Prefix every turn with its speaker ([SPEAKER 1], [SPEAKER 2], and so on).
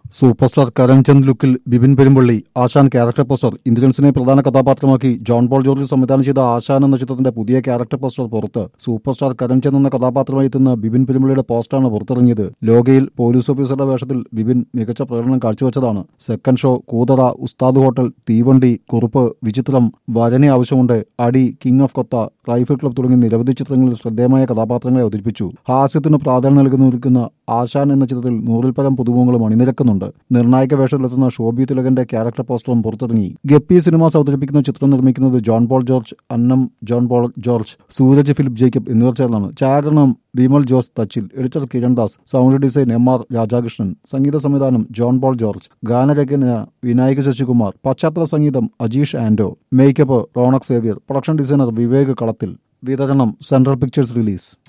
[SPEAKER 1] super star Karanchand ലുക്കിൽ Bipin Perumbally Aashan character poster ഇന്ദ്രൻസിനെ പ്രധാന കഥാപാത്രമാക്കി ജോൺ പോൾ ജോർജ് സംവിധാനം ചെയ്ത ആശാൻ എന്ന ചിത്രത്തിന്റെ പുതിയ ക്യാരക്ടർ പോസ്റ്റർ പുറത്ത് സൂപ്പർ സ്റ്റാർ കരൺചന്ദ് എന്ന കഥാപാത്രമായി എത്തുന്ന ബിപിൻ പെരുമ്പള്ളിയുടെ പോസ്റ്ററാണ് പുറത്തിറങ്ങിയത് ലോകയിൽ പോലീസ് ഓഫീസറുടെ വേഷത്തിൽ ബിപിൻ മികച്ച പ്രകടനം കാഴ്ചവെച്ചതാണ് സെക്കൻഡ് ഷോ കൂതറ ഉസ്താദ് ഹോട്ടൽ തീവണ്ടി Kurup വിചിത്രം Varane Avashyamund Adi king of Kotha rifle club തുടങ്ങിയ നിരവധി ചിത്രങ്ങളിൽ ശ്രദ്ധേയമായ കഥാപാത്രങ്ങളെ അവതരിപ്പിച്ചു ഹാസ്യത്തിന് പ്രാധാന്യം നൽകുന്ന നിൽക്കുന്ന ആശാൻ എന്ന ചിത്രത്തിൽ നൂറിൽ പരം പുതുമുഖങ്ങളും അണിനിരക്കുന്നുണ്ട് നിർണായക വേഷത്തിലെത്തുന്ന ശോഭി തിലകന്റെ ക്യാരക്ടർ പോസ്റ്ററും പുറത്തിറങ്ങി ഗപ്പി സിനിമാസ് അവതരിപ്പിക്കുന്ന ചിത്രം നിർമ്മിക്കുന്നത് John Paul George Annam John Paul George Sooraj Philip Jacob എന്നിവർ ചേർന്നാണ് ഛായാഗ്രഹണം Vimal Jose Thachil editor Kirandas sound design M R Radhakrishnan സംഗീത സംവിധാനം ജോൺ പോൾ ജോർജ് ഗാനരചന വിനായക ശശികുമാർ പശ്ചാത്തല സംഗീതം Ajeesh Anto makeup Ronex Xavier production designer Vivek Kalathil വിതരണം സെൻട്രൽ പിക്ചേഴ്സ് റിലീസ്